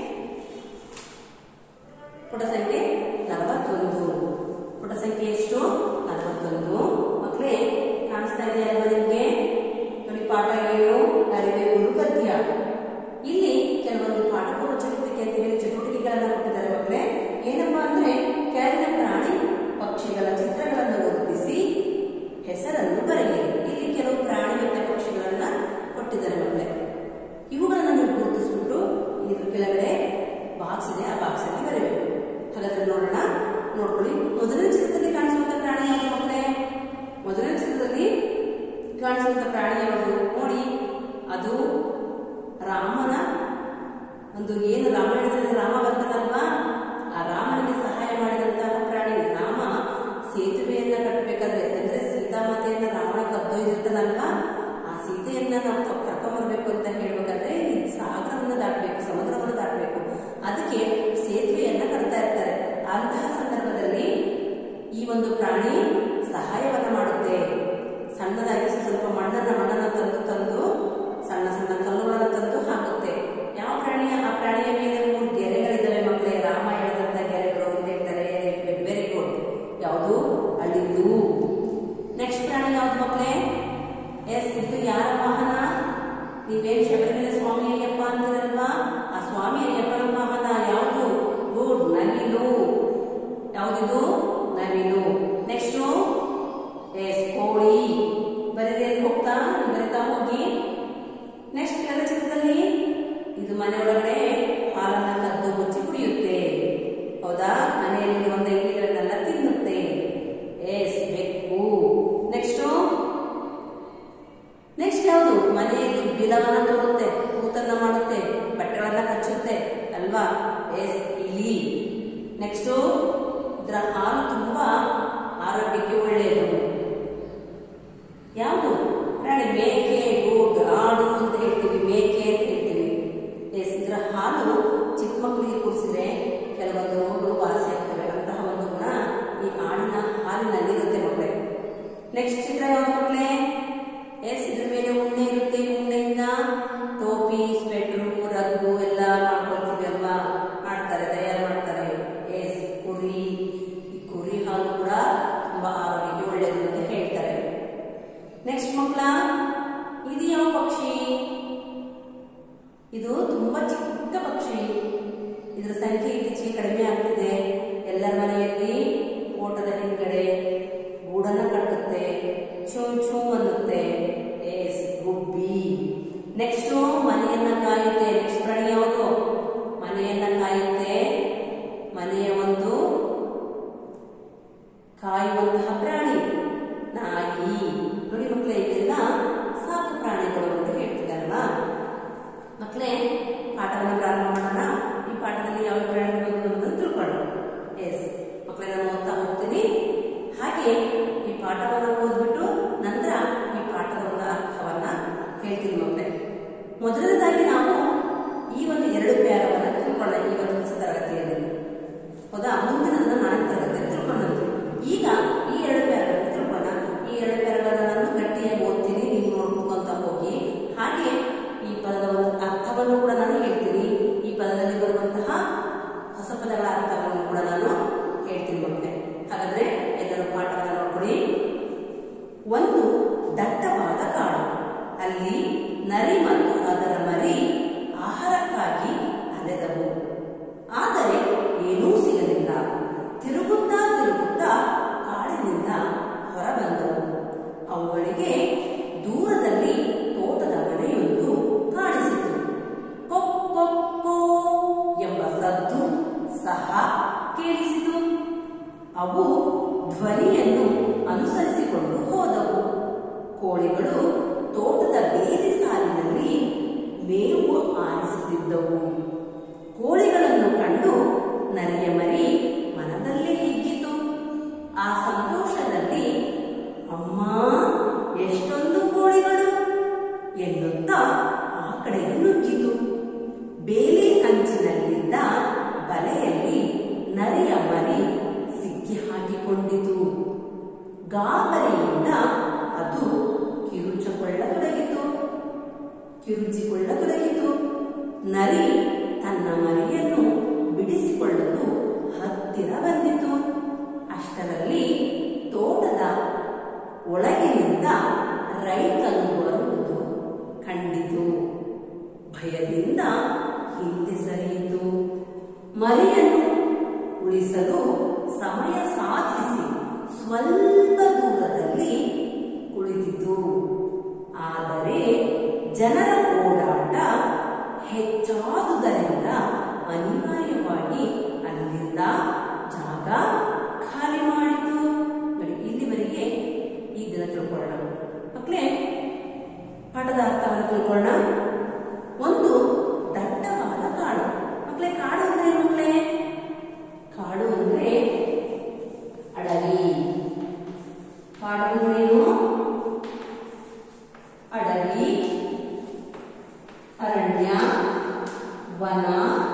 ಪುಟ ಸಂಖ್ಯೆ ನಲವತ್ತೊಂದು ಪುಟ ಸಂಖ್ಯೆ ಎಷ್ಟು ನಲವತ್ತೊಂದು ಮಕ್ಕಳೇ ಕಾಣಿಸ್ತಾ ಇದೆ ಅಲ್ವಾ ನಿಮ್ಗೆ ನೋಡಿ ಪಾಠ ಏನು ಅರಿವೆಗಳು ಗದ್ಯ ಇಲ್ಲಿ ಕೆಲವೊಂದು ಪಾಠಪೂರ್ವ ಚಟುವಟಿಕೆ ಅಂತ ಹೇಳಿ ಚಟುವಟಿಕೆಗಳನ್ನ ಕೊಟ್ಟಿದ್ದಾರೆ ಮಕ್ಕಳೇ ಏನಪ್ಪಾ ಅಂದ್ರೆ ಕೆಳಗಿನ ಪ್ರಾಣಿ ಪಕ್ಷಿಗಳ ಚಿತ್ರಗಳನ್ನು ಗುರುತಿಸಿ ಹೆಸರನ್ನು ಬರೆಯಿರಿ ಇಲ್ಲಿ ಕೆಲವು ಪ್ರಾಣಿ ಮತ್ತೆ ಪಕ್ಷಿಗಳನ್ನ ಕೊಟ್ಟಿದ್ದಾರೆ ಮಕ್ಕಳೇ ಇವುಗಳನ್ನ ನೀವು ಗುರುತಿಸ್ಬಿಟ್ಟು ಇದ್ರ ಕೆಳಗಡೆ ಬಾಕ್ಸ್ ಇದೆ ಆ ಬಾಕ್ಸ್ ಅಲ್ಲಿ ಬರಬೇಕು ಹಾಗಾದ್ರೆ ನೋಡೋಣ ನೋಡ್ಕೊಳ್ಳಿ ಮೊದಲನೇ ಚಿತ್ರದಲ್ಲಿ ಕಾಣಿಸುವಂತ ಪ್ರಾಣಿ ಯಾವುದು ಮಕ್ಕಳೇ ಮೊದಲನೇ ಚಿತ್ರದಲ್ಲಿ ಕಾಣಿಸುವಂತ ಪ್ರಾಣಿ ಯಾವುದು ನೋಡಿ ಅದು ರಾಮನ ಒಂದು ಏನು ರಾಮಾಯಣದಲ್ಲಿ ರಾಮ ಬರ್ತಾನಲ್ವಾ ಆ ರಾಮನಿಗೆ ಸಹಾಯ ಮಾಡಿದಂತಹ ಪ್ರಾಣಿ ರಾಮ ಸೇತುವೆಯನ್ನ ಕಟ್ಟಬೇಕಾದ್ರೆ ಅಂದ್ರೆ ಸೀತಾಮಾತೆಯನ್ನ ರಾವಣ ಕದ್ದೊಯ್ದಿರ್ತಾನಲ್ವಾ ಆ ಸೀತೆಯನ್ನ ನಾವು ತ- ಕರ್ಕೊಂಬರ್ಬೇಕು ಅಂತ ಹೇಳ್ಬೇಕಾದ್ರೆ ಈ ಸಾಗರವನ್ನು ದಾಟಬೇಕು ಸಮುದ್ರವನ್ನು ದಾಟಬೇಕು ಅದಕ್ಕೆ ಸೇತುವೆಯನ್ನ ಕಟ್ತಾ ಇರ್ತಾರೆ ಅಂತಹ ಸಂದರ್ಭದಲ್ಲಿ ಈ ಒಂದು ಪ್ರಾಣಿ ಸಹಾಯವನ್ನ ಮಾಡುತ್ತೆ ಸಣ್ಣದಾಗಿ ಸ್ವಲ್ಪ ಮಣ್ಣನ್ನ ಮಣ್ಣನ್ನ ತಂದು ತಂದು ಸಣ್ಣ ಸಣ್ಣ ಕಲ್ಲುಗಳನ್ನ ತಂದು ಹಾಕುತ್ತೆ ಯಾವ ಪ್ರಾಣಿಯ ಆ ಪ್ರಾಣಿಯ ಮೇಲೆ ಮೂರು ಗೆರೆಗಳಿದ್ದಾವೆ ಮಕ್ಕಳೇ ರಾಮ ಹೇಳಿದಂತ ಗೆರೆಗಳು ಅಂತ ಹೇಳ್ತಾರೆ ವೆರಿ ಗುಡ್ ಯಾವುದು ಅಳಿಲು ನೆಕ್ಸ್ಟ್ ಪ್ರಾಣಿ ಯಾವ್ದು ಮಕ್ಕಳೇ ಎಸ್ ಇದು ಯಾರ ವಾಹನ ನೀವೇನ್ ಶಬರಿಮಲೆ ಸ್ವಾಮಿ ಅಯ್ಯಪ್ಪ ಅಂತೀರಲ್ವಾ ಆ ಸ್ವಾಮಿ ಅಯ್ಯಪ್ಪನ ವಾಹನ ಯಾವುದು ಗುಡ್ ನವಿಲು ಯಾವ್ದಿದು ನವಿಲು ನೆಕ್ಸ್ಟ್ ಎಸ್ ಕೋಳಿ ಬರೀರಿ ಅಲ್ಲಿ ಹೋಗ್ತಾ ಬರಿತಾ ಹೋಗಿ ನೆಕ್ಸ್ಟ್ ಕೆಲ ಚಿತ್ರದಲ್ಲಿ ಇದು ಮನೆ ಒಳಗಡೆ ಹಾಲನ್ನ ಕದ್ದು ಮುಚ್ಚಿ ಕುಡಿಯುತ್ತೆ ಹೌದಾ ಮನೆಯಲ್ಲಿ ಒಂದು ಇಲಿಗಳನ್ನೆಲ್ಲ ತಿನ್ನುತ್ತೆ ಎಸ್ ಬೆಕ್ಕು ನೆಕ್ಸ್ಟ್ ನೆಕ್ಸ್ಟ್ ಯಾವುದು ಮನೆಯಲ್ಲಿ ಬಿಲವನ್ನ ತೋರುತ್ತೆ ಕೂತನ್ನ ಮಾಡುತ್ತೆ ಬಟ್ಟೆಗಳನ್ನ ಕಚ್ಚುತ್ತೆ ಅಲ್ವಾ ಎಸ್ ಇಲಿ ನೆಕ್ಸ್ಟ್ ಇದರ ಹಾಲು ತುಂಬಾ ಆರೋಗ್ಯಕ್ಕೆ ಒಳ್ಳೆಯದು ಯಾವುದು ಪ್ರಾಣಿ ಮೇಕೆ ಗೋಟ್ ಆಡು ಅಂತ ಹೇಳ್ತೀವಿ ಮೇಕೆ ಅಂತ ಹೇಳ್ತೀವಿ ಎಸ್ ಇದರ ಹಾಲು ಚಿಕ್ಕ ಮಕ್ಕಳಿಗೆ ಕುಡಿಸಿದ್ರೆ ಕೆಲವೊಂದು ರೋಗಗಳು ವಾಸಿ ಆಗ್ತವೆ ಅಂತಹ ಒಂದು ಗುಣ ಈ ಆಡಿನ ಹಾಲಿನಲ್ಲಿರುತ್ತೆ ಮಕ್ಕಳೇ ನೆಕ್ಸ್ಟ್ ಚಿತ್ರ ಯಾವ್ದು ಮಕ್ಕಳೇ ಎಸ್ ಇದ್ರ ಮೇಲೆ ಉಣ್ಣೆ ಇರುತ್ತೆ ಉಣ್ಣೆಯಿಂದ ಟೋಪಿ ಸ್ವೆಟ್ರು ರಗ್ಗು ಎಲ್ಲ ಮಾಡ್ಕೊಳ್ತೀವಿ ಅಲ್ವಾ ಮಾಡ್ತಾರೆ ತಯಾರು ಮಾಡ್ತಾರೆ ಎಸ್ ಕುರಿ ಈ ಕುರಿ ಹಾಲು ಕೂಡ ತುಂಬಾ ಆರೋಗ್ಯಕ್ಕೆ ಒಳ್ಳೆಯದು ಅಂತ ಹೇಳ್ತಾರೆ ನೆಕ್ಸ್ಟ್ ಮಕ್ಕಳ ಇದು ಯಾವ ಪಕ್ಷಿ ಇದು ತುಂಬಾ ಚಿಕ್ಕ ಪಕ್ಷಿ ಇದರ ಸಂಖ್ಯೆ ಇತ್ತೀಚೆಗೆ ಕಡಿಮೆ ಆಗ್ತಿದೆ ಎಲ್ಲರ ಮನೆಯಲ್ಲಿ ಓಟದ ಹಿಂದ್ಗಡೆ ಗೂಡನ್ನ ಕಟ್ಟುತ್ತೆ ಚೂ ಚೂ ಅನ್ನುತ್ತೆ ಎಸ್ ಗುಬ್ಬಿ ನೆಕ್ಸ್ಟ್ ಮನೆಯನ್ನ ಕಾಯುತ್ತೆ ನೆಕ್ಸ್ಟ್ ಪ್ರಾಣಿ ಯಾವುದು ಮನೆಯನ್ನ ಕಾಯುತ್ತೆ ಮನೆಯ ಒಂದು ಕಾಯುವಂತಹ ಪ್ರಾಣಿ ನಾಯಿ ನೋಡಿ ಮಕ್ಕಳೇ ಇದೆಲ್ಲ ಸಾಕು ಪ್ರಾಣಿಗಳು ಅಂತ ಹೇಳ್ತಿದ್ದಾರಲ್ವಾ ಮಕ್ಕಳೇ ಪಾಠವನ್ನು ಪ್ರಾರಂಭ ಮಾಡೋಣ ಈ ಪಾಠದಲ್ಲಿ ಯಾವ ಪ್ರಾಣಿಗಳು ಅನ್ನೋದನ್ನು ತಿಳ್ಕೊಳ್ಳೋಣ ಎಸ್ ಮಕ್ಕಳೇ ನಾನು ಓದ್ತಾ ಹೋಗ್ತೀನಿ ಹಾಗೆ ಈ ಪಾಠವನ್ನು ಓದ್ಬಿಟ್ಟು ನಂತರ ಈ ಪಾಠದ ಒಂದು ಅರ್ಥವನ್ನ ಹೇಳ್ತೀನಿ ಮಕ್ಕಳೇ ಮೊದಲನೇದಾಗಿ ನಾವು ಈ ಒಂದು ಎರಡು ಪ್ಯಾರವನ್ನ ತಿಳ್ಕೊಳ್ಳೋಣ ಈ ಒಂದು ಹೊಸ ತರಗತಿಯಲ್ಲಿ ಹೌದಾ ಮುಂದಿನದನ್ನ ನಾಲ್ಕು ತರಗತಿಯಲ್ಲಿ ತಿಳ್ಕೊಂಡಂತೆ ಈಗ ಈ ಎರಡು ಪ್ಯಾರಗಳನ್ನು ತಿಳ್ಕೊಳ್ಳೋಣ ಈ ಎರಡು ಪ್ಯಾರಗಳನ್ನು ನಾನು ಗಟ್ಟಿಯಾಗಿ ಓದ್ತೀನಿ ನೀವು ನೋಡ್ಕೊಂತ ಹೋಗಿ ಹಾಗೆ ಈ ಪದದ ಒಂದು ಅರ್ಥವನ್ನು ಕೂಡ ನಾನು ಹೇಳ್ತೀನಿ ಈ ಪದದಲ್ಲಿ ಬರುವಂತಹ ಹೊಸ ಪದಗಳ ಅರ್ಥವನ್ನು ಕೂಡ ನಾನು ಹೇಳ್ತೀನಿ ಮಕ್ಕಳೇ ಹಾಗಾದ್ರೆ ಎಲ್ಲರೂ ಪಾಠವನ್ನು ನೋಡ್ಕೊಳ್ಳಿ ಒಂದು ದಟ್ಟವಾದ ಕಾಡು ಅಲ್ಲಿ ನರಿ ಮತ್ತು ಅದರ ಮರಿ ಆಹಾರಕ್ಕಾಗಿ ಅಲೆದವು ಆದರೆ ಏನೂ ಸಿಗಲಿಲ್ಲ ತಿರುಗುತ್ತಾ ತಿರುಗುತ್ತಾ ಕಾಡಿನಿಂದ ಹೊರಬಂದವು ಅವುಗಳಿಗೆ ದೂರದಲ್ಲಿ ತೋಟದ ಮನೆಯೊಂದು ಕಾಣಿಸಿತು ಕೊಕ್ಕೊ ಎಂಬ ಸದ್ದು ಸಹ ಕೇಳಿಸಿತು ಅವು ಧ್ವನಿಯನ್ನು ಅನುಸರಿಸಿಕೊಂಡು ಹೋದವು ಕೋಳಿಗಳು ತೋಟದ ಬೇರೆ ಸಾಲಿನಲ್ಲಿ ಮೇವು ಆರಿಸುತ್ತಿದ್ದವು ಕೋಳಿಗಳನ್ನು ಕಂಡು ನನಗೆ ಮರಿ ಮನದಲ್ಲೇ ಹಿಗ್ಗಿತು ಆ ಸಂತೋಷದಲ್ಲಿ ಅಮ್ಮ ಎಷ್ಟೊಂದು ಕೋಳಿಗಳು ಎನ್ನುತ್ತಾ ಆ ಕಡೆಗೆ ನುಗ್ಗಿತು ಬೇಲಿ ಅಂಚಿನಲ್ಲಿದ್ದ ಬಲೆಯಲ್ಲಿ ನರಿಯ ಮರಿ ಸಿಕ್ಕಿ ಹಾಕಿಕೊಂಡಿತು ಗಾಬರಿಯಿಂದ ಅದು ಕಿರುಚಕೊಳ್ಳತೊಡಗಿತು ಕಿರುಚಿಕೊಳ್ಳತೊಡಗಿತು ನರಿ ತನ್ನ ಮರಿಯನ್ನು ಬಿಡಿಸಿಕೊಳ್ಳಲು ಹತ್ತಿರ ಬಂದಿತು ಅಷ್ಟರಲ್ಲಿ ತೋಟದ ಒಳಗಿನಿಂದ ರೈತನು ಬರುವುದು ಕಂಡಿತು ಭಯದಿಂದ ಹಿಂದೆ ಸರಿಯಿತು ಮರಿಯನ್ನು ಉಳಿಸಲು ಸಮಯ ಸಾಧಿಸಿ ಸ್ವಲ್ಪ ದೂರದಲ್ಲಿ ಕುಳಿತಿತು ಆದರೆ ಜನರ ಓಡಾಟ ಹೆಚ್ಚಾದುದರಿಂದ ಅನಿವಾರ್ಯವಾಗಿ ಅಲ್ಲಿಂದ ಜಾಗ ಖಾಲಿ ಮಾಡಿತು ನೋಡಿ ಇಲ್ಲಿವರೆಗೆ ಈ ದಿನ ತಿಳ್ಕೊಳ್ಳೋಣ ಮಕ್ಕಳೇ ಪಾಠದ ಅರ್ಥವನ್ನು ತಿಳ್ಕೊಳ್ಳೋಣ ಒಂದು ದಟ್ಟವಾದ ಕಾಡು ಮಕ್ಕಳೇ ಕಾಡು ಅಂದ್ರೆ ಏನು ಮಕ್ಕಳೇ ಕಾಡು ಅಂದ್ರೆ ಅಡವಿ ಕಾಡು ಅಂದ್ರೇನು ಅಡವಿ ಅರಣ್ಯ ವನ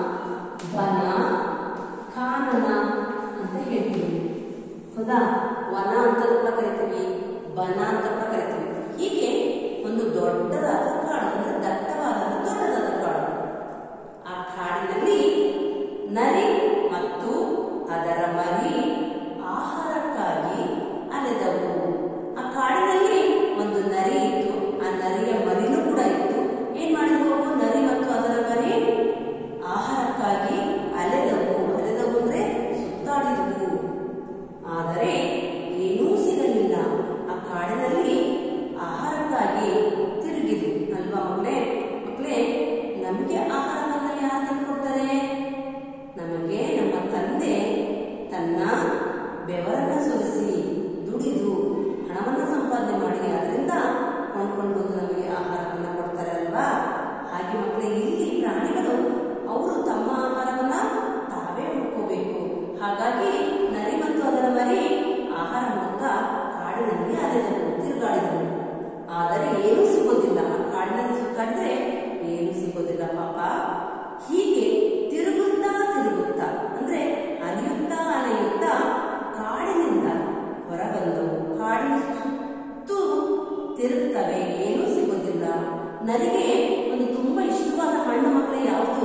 ವನ ಕಾನನ ಅಂತ ಹೇಳ್ತೀವಿ ಹೌದಾ ವನ ಅಂತ ಕೂಡ ಕರಿತೀವಿ ವನ ಅಂತ ಕೂಡ ಕರಿತೀವಿ ಹೀಗೆ ಒಂದು ದೊಡ್ಡದಾದ ಕಾಡು ಅಂದ್ರೆ ದಟ್ಟವಾದ ದೊಡ್ಡದಾದ ಕಾಡು ಆ ಕಾಡಿನಲ್ಲಿ ನರಿ ಮತ್ತು ಅದರ ಮರಿ ಆಹಾರಕ್ಕಾಗಿ ಅಲೆದವು ಆ ಕಾಡಿನಲ್ಲಿ ಒಂದು ನರಿ ಇತ್ತು ಆ ನರಿಯ ಮರಿನೂ ಕೂಡ ಇತ್ತು ಏನ್ ಮಾಡಿದ್ವು ಅವು ನರಿ ಮತ್ತು ಅದರ ಮರಿ ಆಹಾರಕ್ಕಾಗಿ ಅಲೆದವು ಅಲೆದವು ಅಂದ್ರೆ ಸುತ್ತಾಡಿದವು ಆದರೆ ಏನೂ ಸಿಗಲಿಲ್ಲ ಆ ಕಾಡಿನಲ್ಲಿ ಆಹಾರಕ್ಕಾಗಿ ತಿರುಗಿದು ಅಲ್ವಾ ಮಕ್ಕಳೇ ಮಕ್ಕಳೇ ನಮಗೆ ಆಹಾರವನ್ನ ಯಾರು ತಂದುಕೊಡ್ತಾರೆ ನಮಗೆ ನಮ್ಮ ತಂದೆ ತನ್ನ ಬೆವರನ್ನ ಸುರಿಸಿ ದುಡಿದು ಹಣವನ್ನ ಸಂಪಾದನೆ ಮಾಡಿ ಅದರಿಂದ ಕೊಂಡ್ಕೊಂಡು ನಮಗೆ ಆಹಾರವನ್ನ ಕೊಡ್ತಾರೆ ಅಲ್ವಾ ಹಾಗೆ ಮಕ್ಕಳೇ ಇಲ್ಲಿ ಪ್ರಾಣಿಗಳು ಅವರು ತಮ್ಮ ಆಹಾರವನ್ನ ತಾವೇ ಹುಡ್ಕೋಬೇಕು ಹಾಗಾಗಿ ನರಿ ಮತ್ತು ಅದರ ಮರಿ ಆಹಾರ ಹುಡುಕ ಕಾಡಿನಲ್ಲಿ ಅಲೆದವು ತಿರುಗಾಡಿದವು ಆದರೆ ಏನೂ ಸಿಗೋದಿಲ್ಲ ಆ ಕಾಡಿನಲ್ಲಿ ಸುತ್ತಾಡಿದ್ರೆ ಏನೂ ಸಿಗೋದಿಲ್ಲ ಪಾಪ ಹೀಗೆ ತಿರುಗುತ್ತಾ ತಿರುಗುತ್ತಾ ಅಂದ್ರೆ ಅಲಿಯುತ್ತಾ ಅಲೆಯುತ್ತಾ ಕಾಡಿನಿಂದ ಹೊರಬಂದವು ಕಾಡಿನ ಸುತ್ತೂ ತಿರುಗುತ್ತವೆ ಏನೂ ಸಿಗೋದಿಲ್ಲ ನನಗೆ ಒಂದು ತುಂಬಾ ಇಷ್ಟವಾದ ಹಣ್ಣು ಮಕ್ಕಳು ಯಾವುದು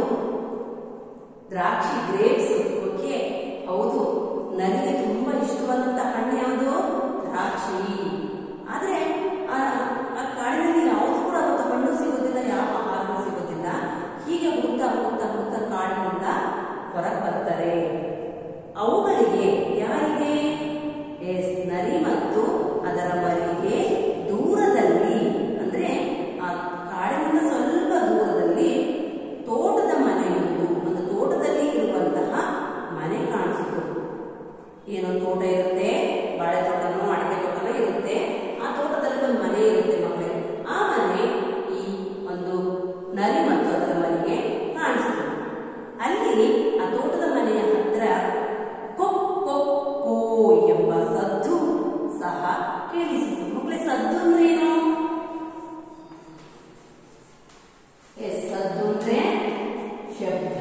ದ್ರಾಕ್ಷಿ ಗ್ರೇಪ್ಸ್ ಓಕೆ ಹೌದು ನನಗೆ ತುಂಬಾ ಇಷ್ಟವಾದಂತ ಹಣ್ಣು ಯಾವುದು ದ್ರಾಕ್ಷಿ ಆದ್ರೆ ಆ ಆ ಕಾಡಿನಲ್ಲಿ ಯಾವುದು ಕೂಡ ಅವತ್ತು ಹಣ್ಣು ಸಿಗೋದಿಲ್ಲ ಯಾವ ಆಹಾರ ಸಿಗೋದಿಲ್ಲ ಹೀಗೆ ಹುಡುಕ್ತಾ ಹುಡುಕ್ತಾ ಹುಡುಕ್ತಾ ಕಾಡಿನಿಂದ ಹೊರಗೆ ಬರ್ತಾರೆ ಅವುಗಳಿಗೆ ಯಾರಿಗೆ ಎಸ್ ನರಿ ಮತ್ತು ಅದರ ಮರಿಗೆ ದೂರದಲ್ಲಿ ಅಂದ್ರೆ ಆ ಕಾಡಿನಿಂದ ಸ್ವಲ್ಪ ದೂರದಲ್ಲಿ ತೋಟದ ಮನೆಯೊಂದು ಒಂದು ತೋಟದಲ್ಲಿ ಇರುವಂತಹ ಮನೆ ಕಾಣಿಸಿತು ಏನೋ ತೋಟ ಇರುತ್ತೆ ಬಾಳೆ ತೋಟನೋ ಅಡಿಕೆ ತೋಟನೋ ಇರುತ್ತೆ ಆ ತೋಟದಲ್ಲಿ ಒಂದು ಮನೆ ಇರುತ್ತೆ ಮಕ್ಕಳೇ ಆ ಮನೆ ಈ ಒಂದು ನರಿ ಮತ್ತು ಅದರ ಮನೆಗೆ ಕಾಣಿಸಿತು ಅಲ್ಲಿ ಆ ತೋಟದ ಮನೆಯ ಹತ್ರ ಕೊಕ್ ಕೊಕ್ ಕೋ ಎಂಬ ಸದ್ದು ಸಹ ಕೇಳಿಸಿತು ಮಕ್ಕಳೇ ಸದ್ದು ಅಂದ್ರೆ ಏನು ಎಸ್ ಸದ್ದು ಅಂದ್ರೆ ಶಬ್ದ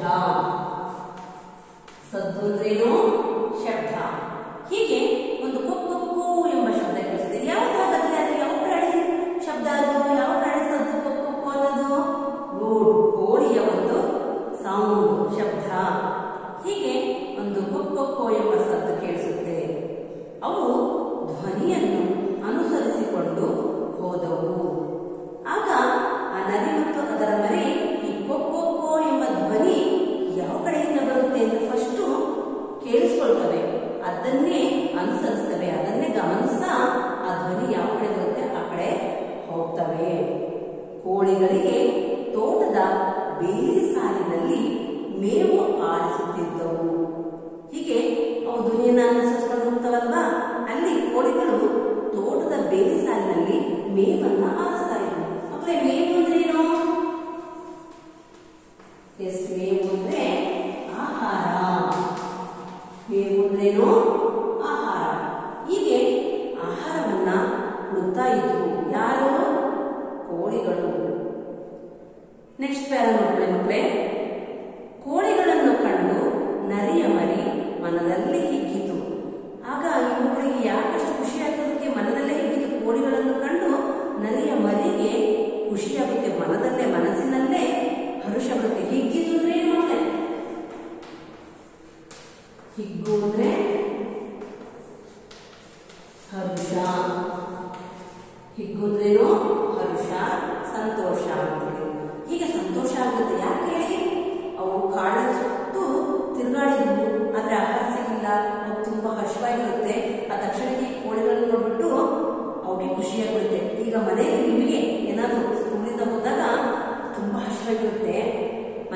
ಸದ್ದು ಅಂದ್ರೇನು ಶಬ್ದ ಹೀಗೆ ಒಂದು ಕೊಕ್ಕೊಕ್ಕು ಎಂಬ ಶಬ್ದ ಕೇಳಿಸಿದೆ ಯಾವ ಜಾಗದಲ್ಲಿ ಅದು ಯಾವ ಪ್ರಾಣಿ ಶಬ್ದ ಅದು ಯಾವ ಪ್ರಾಣಿ ಸದ್ದು ಕೊಕ್ಕೊಕ್ಕು ಅನ್ನೋದು ಗೂಡ್ ಕೋಳಿಯ ಒಂದು ಸೌಂಡ್ ಶಬ್ದ ಹೀಗೆ ಒಂದು ಕೊಕ್ಕೊಕ್ಕೋ ಎಂಬ ಸದ್ದು ಕೇಳಿಸುತ್ತೆ ಅವು ಧ್ವನಿಯನ್ನು ಅನುಸರಿಸಿಕೊಂಡು ಹೋದವು ಆಗ ಆ ನದಿ ಮತ್ತು ಅದರ ಮರಿ ಈ ಕೊಕ್ಕೊಕ್ಕೋ ಎಂಬ ಧ್ವನಿ ಯಾವ ಕಡೆಯಿಂದ ಬರುತ್ತೆ ಅಂತ ಫಸ್ಟು ಕೇಳಿಸ್ಕೊಳ್ತವೆ ಅದನ್ನೇ ಅನುಸರಿಸ್ತವೆ ಅದನ್ನೇ ಗಮನಿಸ್ತಾ ಆ ಧ್ವನಿ ಯಾವ ಕಡೆ ಬರುತ್ತೆ ಆ ಕಡೆ ಹೋಗ್ತವೆ ಕೋಳಿಗಳಿಗೆ ತೋಟದ ಬೇರೆ ಸಾಲಿನಲ್ಲಿ ಮೇವು ಆರಿಸುತ್ತಿದ್ದವು ಹೀಗೆ ಅವು ಧ್ವನಿಯನ್ನ ಅನುಸರಿಸ್ಕೊಂಡು ಹೋಗ್ತವಲ್ವಾ ಅಲ್ಲಿ ಕೋಳಿಗಳು ತೋಟದ ಬೇರೆ ಸಾಲಿನಲ್ಲಿ ಮೇವನ್ನ ಆರಿಸ್ತಾ ಇದ್ವು ಮಕ್ಕಳೇ ಮೇವು ಅಂದ್ರೆ ಏನು ಎಸ್ ಮೇವು ಅಂದ್ರೆ ಆಹಾರ ಮೇವು ಅಂದ್ರೇನು ಆಹಾರ ಹೀಗೆ ಆಹಾರವನ್ನ ಹುಡುಕ್ತಾ ಇದ್ವು ಯಾರು ಕೋಳಿಗಳು ನೆಕ್ಸ್ಟ್ ಪ್ಯಾರ ಮಕ್ಕಳೇ ಮಕ್ಕಳೇ ಕೋಳಿಗಳನ್ನು ಕಂಡು ನರಿಯ ಮರಿ ಮನದಲ್ಲಿ ಹಿಗ್ಗಿತು ಆಗ ಇವುಗಳಿಗೆ ಯಾಕಷ್ಟು ಖುಷಿ ಆಗೋದಕ್ಕೆ ಮನದಲ್ಲೇ ಹಿಗ್ಗಿತು ಕೋಳಿಗಳನ್ನು ಕಂಡು ನರಿಯ ಮರಿಗೆ ಖುಷಿಯಾಗುತ್ತೆ ಮನದಲ್ಲೇ ಮನ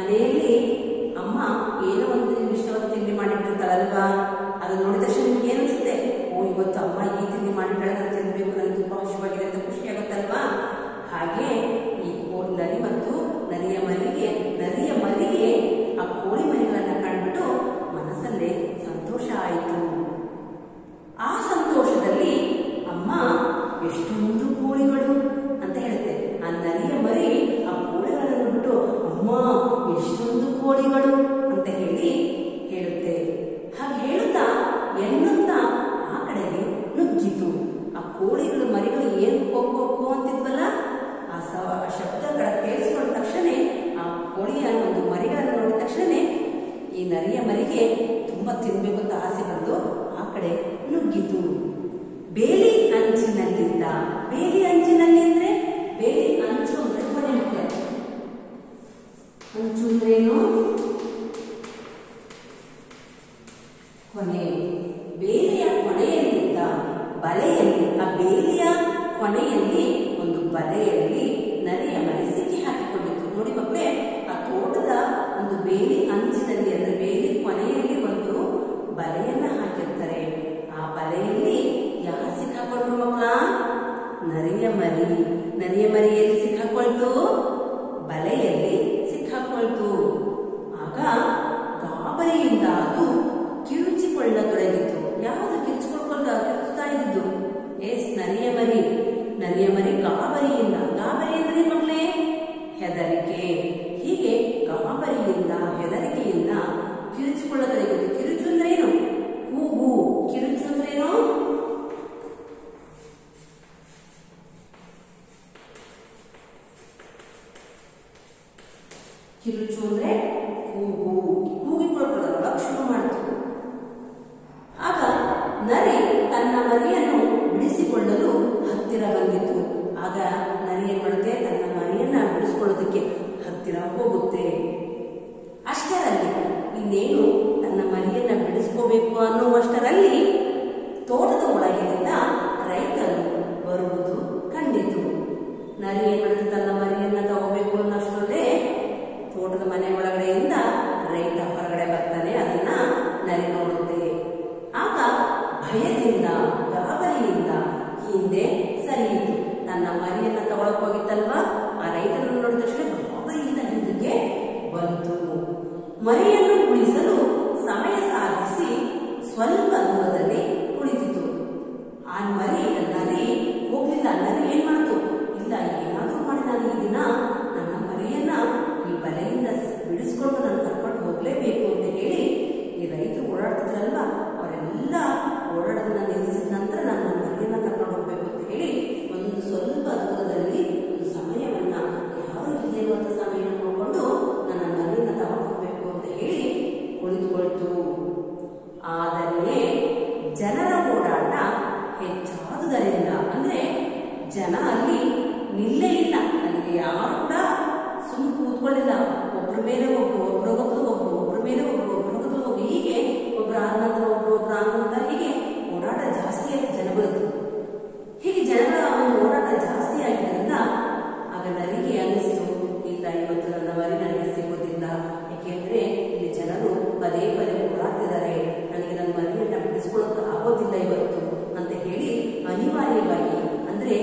ಮನೆಯಲ್ಲಿ ಅಮ್ಮ ಏನೋ ಒಂದು ಇಷ್ಟವಾದ ತಿಂಡಿ ಮಾಡಿಟ್ಟಿರ್ತಾಳಲ್ವಾ ಅದನ್ನ ನೋಡಿದ ತಕ್ಷಣ ನಿಮ್ಗೆ ಏನ್ ಅನ್ಸುತ್ತೆ ಓ ಇವತ್ತು ಅಮ್ಮ ಈ ತಿಂಡಿ ಮಾಡಿಟ್ಟಾಳೆ ನಾನು ತಿನ್ಬೇಕು ನನಗೆ ತುಂಬಾ ಖುಷಿಯಾಗಿದೆ ಅಂತ ಖುಷಿ ಆಗುತ್ತಲ್ವಾ ಹಾಗೆ ಈ ಕೋ- ನರಿ ಮತ್ತು ನರಿಯ ಮರಿಗೆ ನರಿಯ ಮರಿಗೆ ಆ ಕೋಳಿ ಮರಿಗಳನ್ನ ಕಂಡ್ಬಿಟ್ಟು ಮನಸ್ಸಲ್ಲೇ ಸಂತೋಷ ಆಯಿತು ಆ ಸಂತೋಷದಲ್ಲಿ ಅಮ್ಮ ಎಷ್ಟೊಂದು ಕೋಳಿಗಳು ಅಂತ ಹೇಳುತ್ತೆ ಆ ನರಿಯ ಮರಿ ಆ ಕೋಳಿಗಳನ್ನು ಬಿಟ್ಟು ಅಮ್ಮ ಎಷ್ಟೊಂದು ಕೋಳಿಗಳು ಅಂತ ಹೇಳಿ ಹೇಳುತ್ತೆ ಹಾಗೆ ಹೇಳುತ್ತಾ ಎನ್ನುತ್ತಾ ಆ ಕಡೆಗೆ ನುಗ್ಗಿತು ಆ ಕೋಳಿಗಳು ಮರಿಗಳು ಏನು ಕೊಕ್ಕೊ ಅಂತಿದ್ವಲ್ಲ ಆ ಸ ಆ ಶಬ್ದಗಳ ಕೇಳಿಸ್ಕೊಂಡ ತಕ್ಷಣ ಆ ಕೋಳಿಯ ಒಂದು ಮರಿಗಳನ್ನು ನೋಡಿದ ತಕ್ಷಣ ಈ ನರಿಯ ಮರಿಗೆ ತುಂಬಾ ತಿನ್ಬೇಕು ಅಂತ ಆಸೆ ಬಂದು ಆ ಕಡೆ ನುಗ್ಗಿತು ಬೇಲಿ ಅಂಚಿನಲ್ಲಿದ್ದ ಬೇಲಿ ಅಂಚಿನಲ್ಲಿ ಅಂದ್ರೆ ಬೇಲಿ ಅಂಚು ಅಂದ್ರೆ ಕೊನೆ ಮುಖ್ಯ ಅಂಚು ಅಂದ್ರೇನು ಕೊನೆ ಬೇಲಿಯ ಕೊನೆಯಲ್ಲಿದ್ದ ಬಲೆಯಲ್ಲಿ ಆ ಬೇಲಿಯ ಕೊನೆಯಲ್ಲಿ ಒಂದು ಬಲೆಯಲ್ಲಿ ನರಿಯ ಮರಿ ಸಿಕ್ಕಿ ಹಾಕಿಕೊಂಡಿತ್ತು ನೋಡಿ ಮಕ್ಕಳೇ ಆ ತೋಟದ ಒಂದು ಬೇಲಿ ಅಂಚಿನಲ್ಲಿ ಅಂದ್ರೆ ಬೇಲಿ ಕೊನೆಯಲ್ಲಿ ಒಂದು ಬಲೆಯನ್ನ ಹಾಕಿರ್ತಾರೆ ಆ ಬಲೆಯಲ್ಲಿ ಯಾರು ಸಿಕ್ಕಾಕೊಂಡ್ರು ಮಕ್ಕಳ ನರಿಯ ಮರಿ ನರಿಯ ಮರಿ ಎಲ್ಲಿ ಸಿಕ್ಕಾಕೊಳ್ತು ಬಲೆಯಲ್ಲಿ ಸಿಕ್ಕಾಕೊಳ್ತು ಆಗ ಗಾಬರಿಯಿಂದ ಅದು ಕಿರುಚಿಕೊಳ್ಳತೊಡಗಿತು ಯಾವುದು ಕಿರುಚಿಕೊಳ್ಳ ಕಿರುಚುತ್ತಾ ಇದ್ದು ಎಸ್ ನರಿಯ ಮರಿ ನರಿಯ ಮರಿ ಗಾಬರಿಯಿಂದ ಗಾಬರಿ ಅಂದ್ರೆ ಮಗಳೇ ಹೆದರಿಕೆ ಹೀಗೆ ಗಾಬರಿಯಿಂದ ಹೆದರಿಕೆಯಿಂದ ಕಿರುಚಿಕೊಳ್ಳತೊಡಗಿತು ಕಿರುಚು ಅಂದ್ರೆ ಏನು ಕೂಗು ಕಿರುಚು ಅಂದ್ರೆ ಏನು ಕಿರುಚು ಅಂದ್ರೆ ಕೂಗು ಕೂಗಿಕೊಳ್ಳೋದಲ್ಲ ಶುರು ಮಾಡಿತು ಆಗ ನರಿ ತನ್ನ ಮರಿಯನ್ನು ಬಿಡಿಸಿಕೊಳ್ಳಲು ಹತ್ತಿರ ಬಂದಿತು ಆಗ ನರಿ ಏನ್ ಮಾಡುತ್ತೆ ತನ್ನ ಮರಿಯನ್ನ ಬಿಡಿಸಿಕೊಳ್ಳೋದಕ್ಕೆ ಹತ್ತಿರ ಹೋಗುತ್ತೆ ಅಷ್ಟರಲ್ಲಿ ಇನ್ನೇನು ತನ್ನ ಮರಿಯನ್ನ ಬಿಡಿಸ್ಕೋಬೇಕು ಅನ್ನುವಷ್ಟರಲ್ಲಿ ತೋಟದ ಒಳಗಿನಿಂದ ರೈತರು ಬರುವುದು ಕಂಡಿತು ನರಿ ಏನ್ ಮಾಡುತ್ತೆ ತನ್ನ ಮರಿಯನ್ನ ತಗೋಬೇಕು ಅನ್ನೋಷ್ಟರಲ್ಲೇ ತೋಟದ ಮನೆ ಒಳಗಡೆಯಿಂದ ರೈತ ಹೊರಗಡೆ ಬರ್ತಾನೆ ಅದನ್ನ ನರಿ ನೋಡುತ್ತೆ ಆಗ ಭಯದಿಂದ ಗಾಬರಿಯಿಂದ ಹಿಂದೆ ಸರಿಯಿತು ತನ್ನ ಮರಿಯನ್ನ ತಗೊಳಕ್ ಹೋಗಿತ್ತಲ್ವಾ ಆ ರೈತನನ್ನು ನೋಡಿದ ತಕ್ಷಣ ಗಾಬರಿಯಿಂದ ಹಿಂದಕ್ಕೆ ಬಂತು ಮರಿಯನ್ನು ಉಳಿಸಲು ಸಮಯ ಸಾಧಿಸಿ ಸ್ವಲ್ಪ ದೂರದಲ್ಲಿ ಕುಳಿತಿತು ಆ ಮರಿ ನರಿ ಹೋಗ್ಲಿಲ್ಲ ನರಿ ಏನ್ ಮಾಡ್ತು ಇಲ್ಲ ಏನಾದ್ರೂ ಮಾಡಿ ನಾನು ಈ ದಿನ ನನ್ನ ಮರಿಯನ್ನ ಈ ಬಲೆಯಿಂದ ಬಿಡಿಸ್ಕೊಂಡು ನಾನು ಕರ್ಕೊಂಡು ಹೋಗ್ಲೇಬೇಕು ಅಂತ ಹೇಳಿ ಈ ರೈತರು ಓಡಾಡ್ತಿದ್ರಲ್ವಾ ಅವರೆಲ್ಲ ಓಡಾಡೋದನ್ನ ನಿಲ್ಲಿಸಿದ ನಂತರ ನಾನು ನನ್ನ ಮರಿಯನ್ನ ಕರ್ಕೊಂಡು ಹೋಗ್ಬೇಕು ಅಂತ ಹೇಳಿ ಒಂದು ಸ್ವಲ್ಪ ದೂರದಲ್ಲಿ ಒಂದು ಸಮಯವನ್ನ ಯಾರು ಇಲ್ಲಿ ಇರುವಂತ ಸಮಯವನ್ನು ನೋಡಿಕೊಂಡು ನನ್ನ ಮರಿಯನ್ನ ತಗೊಂಡು ಹೋಗ್ಬೇಕು ಅಂತ ಹೇಳಿ ಕುಳಿತುಕೊಳ್ತು ಆದರೆ ಜನರ ಓಡಾಟ ಹೆಚ್ಚಾದುದರಿಂದ ಅಂದ್ರೆ ಜನ ಅಲ್ಲಿ ನಿಲ್ಲೇ ಇಲ್ಲ ಅಲ್ಲಿ ಯಾರು ಕೂಡ ಸುಮ್ಮನೆ ಕೂತ್ಕೊಳ್ಳಿಲ್ಲ ಒಬ್ಬರ ಮೇಲೆ ಒಬ್ರು ಒಬ್ರ ಹೋಗಲು ಒಬ್ರು ಒಬ್ರ ಮೇಲೆ ಒಬ್ರು ಒಬ್ರ ಹೋಗಲು ಒಬ್ರು ಹೀಗೆ ಒಬ್ರು ಆದ ನಂತರ ಒಬ್ರು ಒಬ್ರು ಆದ ನಂತರ ಹೀಗೆ ಓಡಾಟ ಜಾಸ್ತಿ ಆಯ್ತು ಜನಗಳದ್ದು ಹೀಗೆ ಜನಗಳ ಒಂದು ಓಡಾಟ ಜಾಸ್ತಿ ಆಗಿದ್ದರಿಂದ ಆಗ ನರಿಗೆ ಅನಿಸ್ತು ಇಲ್ಲ ಇವತ್ತು ನನ್ನ ಮರಿ ನನಗೆ ಸಿಗೋದಿಲ್ಲ ಏಕೆಂದ್ರೆ ಇಲ್ಲಿ ಜನರು ಪದೇ ಪದೇ ಓಡಾಡ್ತಿದ್ದಾರೆ ನನಗೆ ನನ್ನ ಮರಿಯನ್ನ ಬಿಡಿಸ್ಕೊಳ್ಳೋಕೆ ಆಗೋದಿಲ್ಲ ಇವತ್ತು ಅಂತ ಹೇಳಿ ಅನಿವಾರ್ಯವಾಗಿ ಅಂದ್ರೆ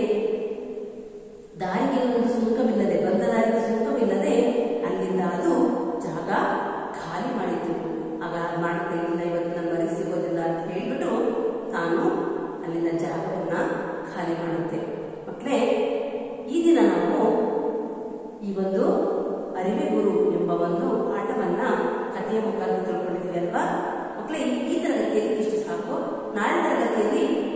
ದಾರಿಗೆ ಒಂದು ಸುಂಕವಿಲ್ಲದೆ ಬಂದ ದಾರಿಗೆ ಸುಂಕವಿಲ್ಲದೆ ಅಲ್ಲಿಂದ ಅದು ಜಾಗ ಖಾಲಿ ಮಾಡಿತು ಆಗ ಮಾಡುತ್ತೆ ಇಲ್ಲ ಇವತ್ತು ನನ್ನ ಮರಿ ಸಿಗೋದಿಲ್ಲ ಅಂತ ಹೇಳ್ಬಿಟ್ಟು ತಾನು ಅಲ್ಲಿನ ಜಾಗವನ್ನ ಖಾಲಿ ಮಾಡುತ್ತೆ ಮಕ್ಕಳೇ ಈ ದಿನ ನಾವು ಈ ಒಂದು ಅರಿವೆ ಗುರು ಎಂಬ ಒಂದು ಆಟವನ್ನ ಕಥೆಯ ಮುಖಾಂತರ ತಿಳ್ಕೊಂಡಿದ್ವಿ ಅಲ್ವಾ ಮಕ್ಕಳೇ ಈ ತರಗತಿಯಲ್ಲಿ ಇಷ್ಟು ಸಾಕು ನಾಳೆ ತರಗತಿಯಲ್ಲಿ